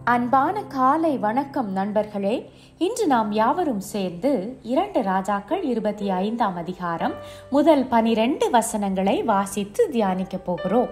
அன்பான காலை வணக்கம் நண்பர்களே இன்று நாம் யாவரும் சேர்ந்து இரண்டு ராஜாக்கள் இருபத்தி ஐந்தாம் அதிகாரம் முதல் பனிரெண்டு வசனங்களை வாசித்து தியானிக்க போகிறோம்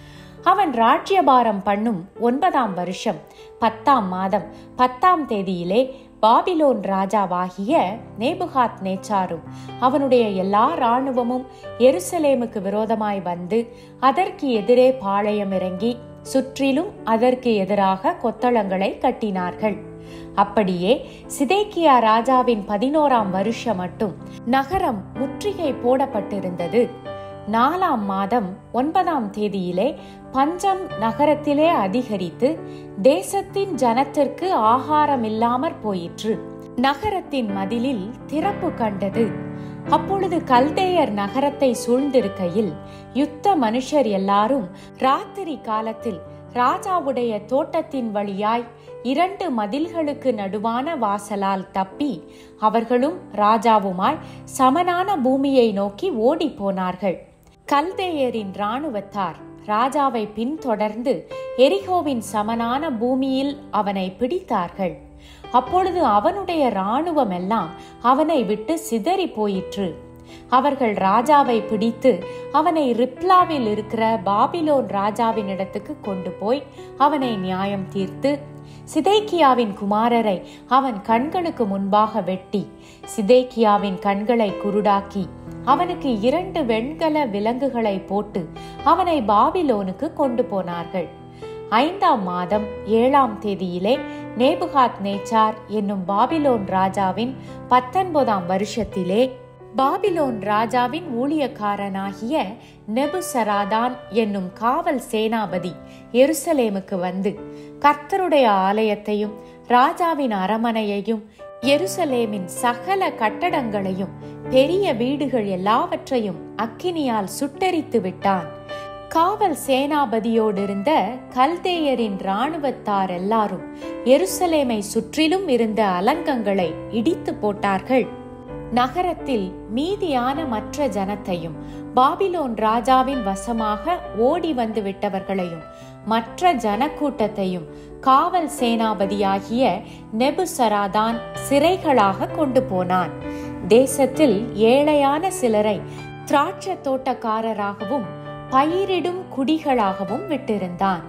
அவன் ராஜ்யபாரம் பண்ணும் ஒன்பதாம் வருஷம் பத்தாம் மாதம் பத்தாம் தேதியிலே பாபிலோன் ராஜாவாகிய நேபுகாத் நேச்சாரும் அவனுடைய எல்லா இராணுவமும் எருசலேமுக்கு விரோதமாய் வந்து அதற்கு எதிரே பாளையம் இறங்கி சுற்றிலும் அதற்கு எதிராக கொத்தளங்களை கட்டினார்கள் அப்படியே சிதேக்கியா ராஜாவின் பதினோராம் வருஷம் மட்டும் நகரம் முற்றுகை போடப்பட்டிருந்தது நாலாம் மாதம் ஒன்பதாம் தேதியிலே பஞ்சம் நகரத்திலே அதிகரித்து தேசத்தின் ஜனத்திற்கு ஆகாரம் இல்லாமற் போயிற்று நகரத்தின் மதிலில் திறப்பு கண்டது அப்பொழுது கல்தேயர் நகரத்தை சூழ்ந்திருக்கையில் யுத்த மனுஷர் எல்லாரும் ராத்திரி காலத்தில் ராஜாவுடைய தோட்டத்தின் வழியாய் இரண்டு மதில்களுக்கு நடுவான வாசலால் தப்பி அவர்களும் ராஜாவுமாய் சமனான பூமியை நோக்கி ஓடி போனார்கள் கல்தேயரின் இராணுவத்தார் ராஜாவை பின்தொடர்ந்து எரிகோவின் சமனான பூமியில் அவனை பிடித்தார்கள் அப்பொழுது அவனுடைய இராணுவம் எல்லாம் அவனை விட்டு சிதறி போயிற்று அவர்கள் ராஜாவை பிடித்து அவனை ரிப்லாவில் இருக்கிற பாபிலோன் ராஜாவின் இடத்துக்கு கொண்டு போய் அவனை நியாயம் தீர்த்து சிதேக்கியாவின் குமாரரை அவன் கண்களுக்கு முன்பாக வெட்டி சிதேக்கியாவின் கண்களை குருடாக்கி அவனுக்கு இரண்டு வெண்கல விலங்குகளை போட்டு அவனை பாபிலோனுக்கு கொண்டு போனார்கள் ஐந்தாம் மாதம் ஏழாம் தேதியிலே நேபுகாத் நேச்சார் என்னும் பாபிலோன் ராஜாவின் பத்தொன்பதாம் வருஷத்திலே பாபிலோன் ராஜாவின் ஊழியக்காரனாகிய நெபுசராதான் என்னும் காவல் சேனாபதி எருசலேமுக்கு வந்து கர்த்தருடைய ஆலயத்தையும் ராஜாவின் அரமனையையும் எருசலேமின் சகல கட்டடங்களையும் பெரிய வீடுகள் எல்லாவற்றையும் அக்கினியால் சுட்டெரித்து விட்டான் காவல் சேனாபதியோடு இருந்த கல்தேயரின் இராணுவத்தார் எல்லாரும் எருசலேமை சுற்றிலும் இருந்த அலங்கங்களை இடித்து போட்டார்கள் நகரத்தில் மீதியான மற்ற ஜனத்தையும் பாபிலோன் ராஜாவின் வசமாக ஓடி வந்து விட்டவர்களையும் மற்ற ஜனக்கூட்டத்தையும் காவல் சேனாபதியாகிய நெபுசராதான் சிறைகளாக கொண்டு போனான் தேசத்தில் ஏழையான சிலரை திராட்சை தோட்டக்காரராகவும் பயிரிடும் குடிகளாகவும் விட்டிருந்தான்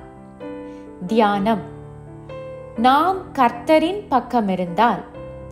தியானம் நாம் கர்த்தரின் பக்கமிருந்தால்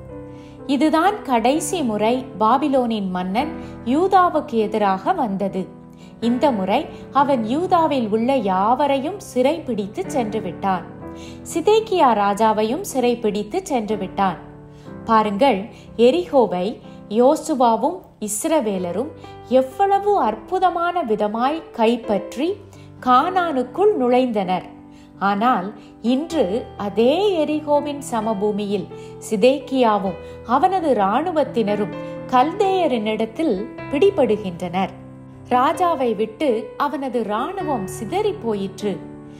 இதுதான் கடைசி முறை பாபிலோனின் மன்னன் யூதாவுக்கு எதிராக வந்தது இந்த முறை அவன் யூதாவில் உள்ள யாவரையும் சிறை பிடித்து சென்று விட்டான் சிதேக்கியா ராஜாவையும் சிறை பிடித்து சென்று விட்டான் பாருங்கள் எரிகோவை யோசுவாவும் இஸ்ரவேலரும் எவ்வளவு அற்புதமான விதமாய் கைப்பற்றி கானானுக்குள் நுழைந்தனர் ஆனால் இன்று அதே எரிகோவின் சமபூமியில் சிதேக்கியாவும் அவனது இராணுவத்தினரும் கல்தேயரினிடத்தில் பிடிபடுகின்றனர் ராஜாவை விட்டு அவனது இராணுவம் சிதறி போயிற்று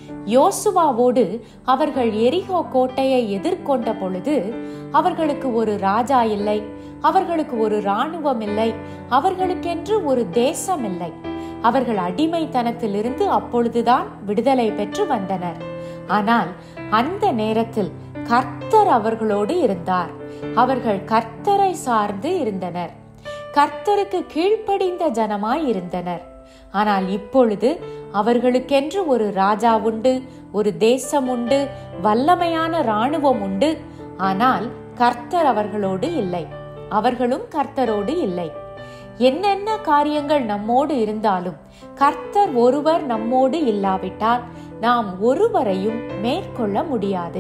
யோசுவாவோடு அவர்கள் எரிகோ கோட்டையை எதிர்கொண்ட பொழுது அவர்களுக்கு ஒரு ராஜா இல்லை அவர்களுக்கு ஒரு இராணுவம் இல்லை அவர்களுக்கென்று ஒரு தேசம் இல்லை அவர்கள் அடிமைத்தனத்திலிருந்து அப்பொழுதுதான் விடுதலை பெற்று வந்தனர் ஆனால் அந்த நேரத்தில் கர்த்தர் அவர்களோடு இருந்தார் அவர்கள் கர்த்தரை சார்ந்து இருந்தனர் கர்த்தருக்கு கீழ்ப்படிந்த ஜனமாய் இருந்தனர் ஆனால் இப்பொழுது அவர்களுக்கென்று ஒரு ராஜா உண்டு ஒரு தேசம் உண்டு வல்லமையான இராணுவம் உண்டு ஆனால் கர்த்தர் அவர்களோடு இல்லை அவர்களும் கர்த்தரோடு இல்லை என்னென்ன காரியங்கள் நம்மோடு இருந்தாலும் கர்த்தர் ஒருவர் நம்மோடு இல்லாவிட்டால் நாம் ஒருவரையும் மேற்கொள்ள முடியாது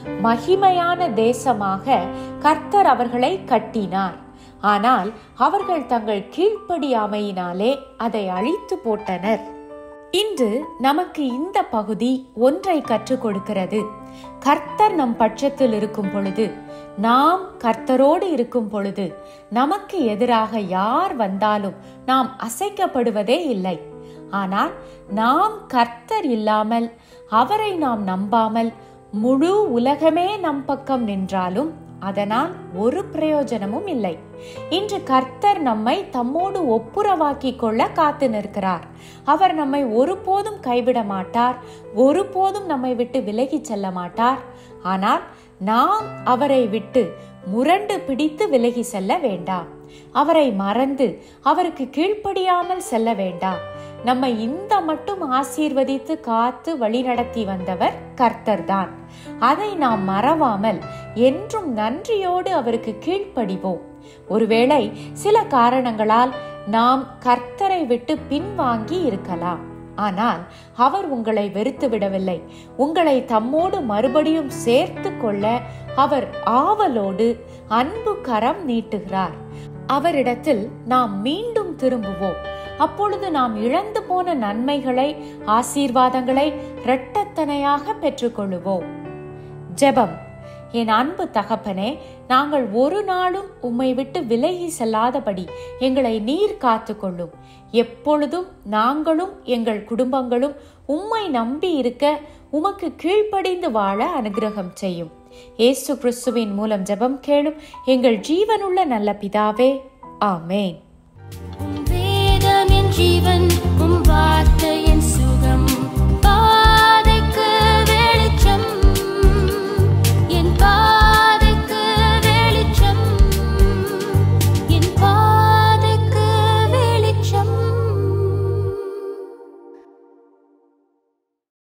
மகிமையான தேசமாக கர்த்தர் அவர்களை கட்டினார் ஆனால் அவர்கள் தங்கள் கீழ்ப்படியாமையினாலே அதை அழித்து போட்டனர் இன்று நமக்கு இந்த பகுதி ஒன்றை கற்றுக் கொடுக்கிறது கர்த்தர் நம் பட்சத்தில் இருக்கும் பொழுது நாம் கர்த்தரோடு இருக்கும் பொழுது நமக்கு எதிராக யார் வந்தாலும் நாம் அசைக்கப்படுவதே இல்லை ஆனால் நாம் கர்த்தர் இல்லாமல் அவரை நாம் நம்பாமல் முழு உலகமே நம் பக்கம் நின்றாலும் அதனால் ஒரு பிரயோஜனமும் இல்லை இன்று கர்த்தர் நம்மை தம்மோடு ஒப்புரவாக்கிக் கொள்ள காத்து நிற்கிறார் அவர் நம்மை ஒருபோதும் கைவிட மாட்டார் ஒருபோதும் நம்மை விட்டு விலகி செல்ல மாட்டார் ஆனால் நாம் அவரை விட்டு முரண்டு பிடித்து விலகி செல்ல வேண்டாம் அவரை மறந்து அவருக்கு கீழ்ப்படியாமல் செல்ல வேண்டாம் நம்மை இந்த மட்டும் ஆசீர்வதித்து காத்து வழிநடத்தி வந்தவர் கர்த்தர்தான் அதை நாம் மறவாமல் என்றும் நன்றியோடு அவருக்கு கீழ்ப்படிவோம் ஒருவேளை சில காரணங்களால் நாம் கர்த்தரை விட்டு பின்வாங்கி இருக்கலாம் ஆனால் அவர் உங்களை வெறுத்து விடவில்லை உங்களை தம்மோடு மறுபடியும் சேர்த்து கொள்ள அவர் ஆவலோடு அன்பு கரம் நீட்டுகிறார் அவரிடத்தில் நாம் மீண்டும் திரும்புவோம் அப்பொழுது நாம் இழந்து போன நன்மைகளை ஆசீர்வாதங்களை இரட்டத்தனையாக பெற்றுக்கொள்ளுவோம் ஜெபம் என் அன்பு தகப்பனே நாங்கள் ஒரு நாளும் உம்மை விட்டு விலகி செல்லாதபடி எங்களை நீர் காத்து கொள்ளும் எப்பொழுதும் நாங்களும் எங்கள் குடும்பங்களும் உம்மை நம்பி இருக்க உமக்கு கீழ்ப்படிந்து வாழ அனுகிரகம் செய்யும் ஏசு கிறிஸ்துவின் மூலம் ஜெபம் கேளும் எங்கள் ஜீவனுள்ள நல்ல பிதாவே ஆமேன் உம் வேதம் என் ஜீவன் உம் வார்த்தை